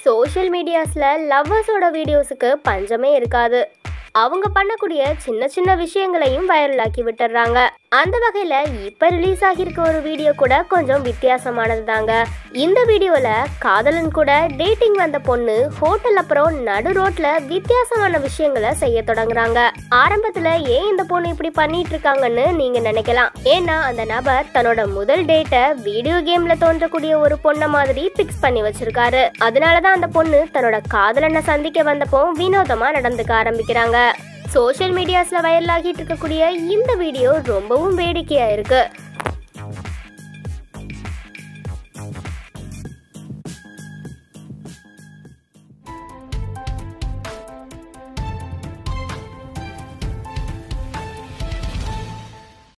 social மீடியாஸில் லவ்வர்ஸோட வீடியோஸுக்கு பஞ்சமே இருக்காது அவங்க பண்ணக்கூடிய சின்ன சின்ன விஷயங்களையும் வைரலாக்கி விட்டுறாங்க அந்த வகையில் இப்போ ரிலீஸ் ஆகியிருக்க ஒரு வீடியோ கூட கொஞ்சம் வித்தியாசமானது தாங்க இந்த வீடியோவில் காதலன் கூட டேட்டிங் வந்த பொண்ணு ஹோட்டல் அப்புறம் நடு ரோட்ல வித்தியாசமான விஷயங்களை செய்ய தொடங்குறாங்க ஆரம்பத்தில் ஏன் இந்த பொண்ணு இப்படி பண்ணிட்டு இருக்காங்கன்னு நீங்க நினைக்கலாம் ஏன்னா அந்த நபர் தன்னோட முதல் டேட்டை வீடியோ கேம்ல தோன்றக்கூடிய ஒரு பொண்ணை மாதிரி பிக்ஸ் பண்ணி வச்சிருக்காரு அதனாலதான் அந்த பொண்ணு தன்னோட காதலனை சந்திக்க வந்தப்போ வினோதமா நடந்துக்க ஆரம்பிக்கிறாங்க சோஷியல் மீடியாஸ்ல வைரல் ஆகிட்டு இருக்கக்கூடிய இந்த வீடியோ ரொம்பவும் வேடிக்கையா இருக்கு